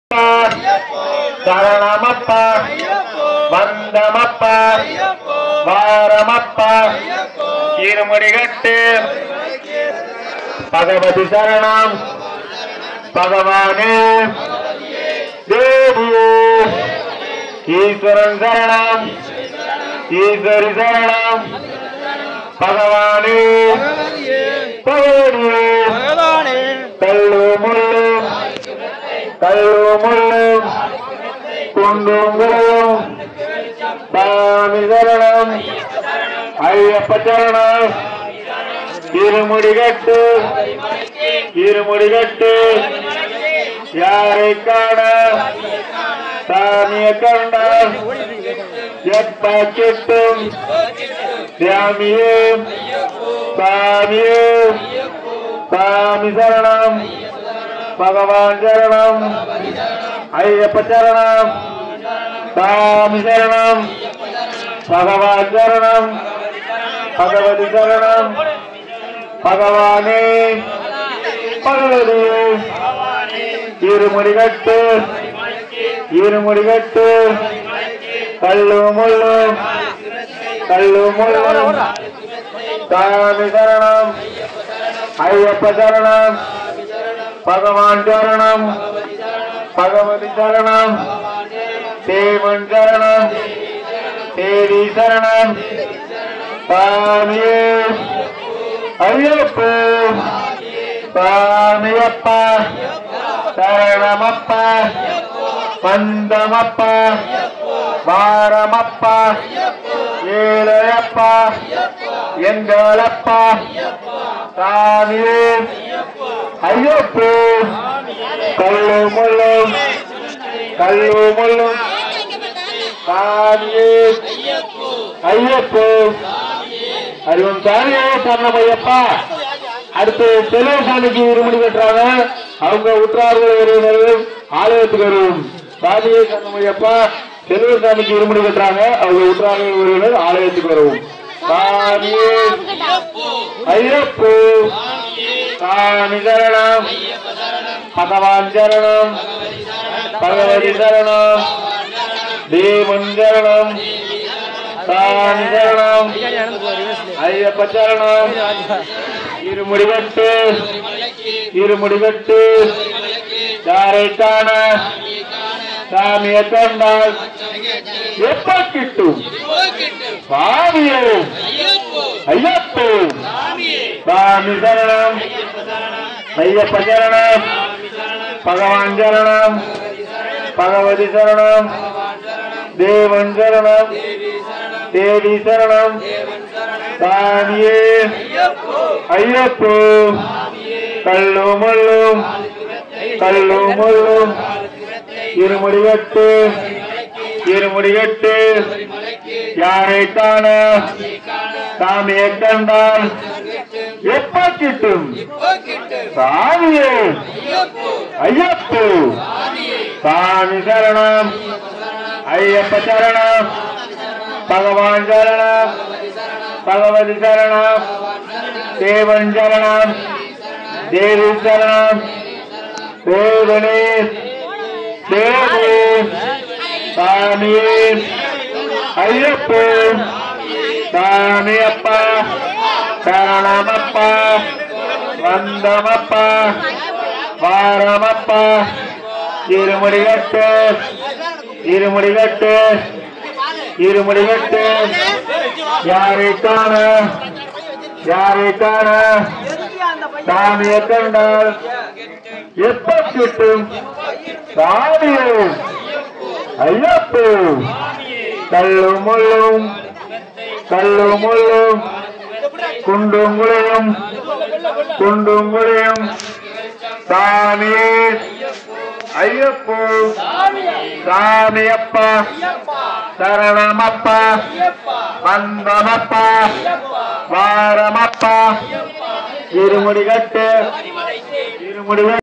சரணமப்பா வந்தமப்பா வாரமப்பா இருமுடிகட்டு பகவதி சரணம் பகவானே தேவியே ஈஸ்வரன் சரணம் ஈஸ்வரி சரணம் பகவானே பகவானே கல்லு முள்ளு கல்லு முள்ளு குண்டும் குறையும் சாமி சரணம் ஐயப்ப சரணம் இருமுடிகட்டு இருமுடிகட்டு யாரை காண சாமிய கண்ட எப்ப கிட்டும் சாமியே சாமியே சாமி சரணம் பகவான் சரணம் ஐயப்ப சரணம் சாமி சரணம் பகவான் சரணம் பகவதி சரணம் பகவானே பகவதியே இருமுடிகட்டு இருமுடிகட்டு கல்லு முள்ளு கல்லு முள்ளு சாமி சரணம் ஐயப்ப சரணம் பகவான் சரணம் பகவதி சரணம் தேவன் சரணம் தேவி சரணம் சாமியே ஐயப்போ சாமியப்பா சரணமப்பா வந்தமப்பா வாரமப்பா ஏழையப்பா எங்களப்பா சாமியே ஐயப்போ கல்லு முள்ளும் கல்லு முள்ளும் சாமியே ஐயப்போ அறிவன் சாமியே சரணமையப்பா அடுத்து செலவு சாமிக்கு இருமுடி கட்டுறாங்க அவங்க உற்றார்கள் உறவினர்கள் ஆலயத்துக்கு வரும் சாமியே சரணமையப்பா செலவு சாமிக்கு இருமுடி கட்டுறாங்க அவங்க உற்றார்கள் உறவினர் ஆலயத்துக்கு வரவும் சாமியே ஐயப்போ சாமி சரணம் பகவான் சரணம் பகவதி சரணம் தேவன் சரணம் சாமி சரணம் ஐயப்ப சரணம் இருமுடிகட்டு இருமுடிகட்டு யாரை காண சாமியை கண்டால் எப்ப கிட்டும் சாமியே ஐயப்போ சாமி சரணம் ஐயப்ப சரணம் பகவான் சரணம் பகவதி சரணம் தேவன் சரணம் தேவி சரணம் சாமியே ஐயப்போ கல்லு முள்ளும் கல்லு முள்ளும் இருமுடிகட்டு இருமுடிகட்டு யாரை காண சாமியை கண்டால் எப்ப கிட்டும் சாமியே ஐயப்போ சாமி சரணம் ஐயப்ப சரணம் பகவான் சரணம் பகவதி சரணம் தேவன் சரணம் தேவி சரணம் தேவனே தேவி சாமியே ஐயப்போ சாமியப்பா சரணமப்பா வந்தமப்பா வாரமப்பா இருமுடிகட்டு இருமுடிகட்டு இருமுடிகட்டு யாரை காண யாரை காண சாமியை கண்டால் எப்ப கிட்டும் சாமியே ஐயப்போ கல்லு முள்ளும் கல்லு முள்ளும் குண்டும் குளையும் குண்டும் குளையும் சாமியே ஐயப்போ சாமியப்பா சரணமப்பா வந்தமப்பா வாரமப்பா இருமுடி கட்டு இருமுடி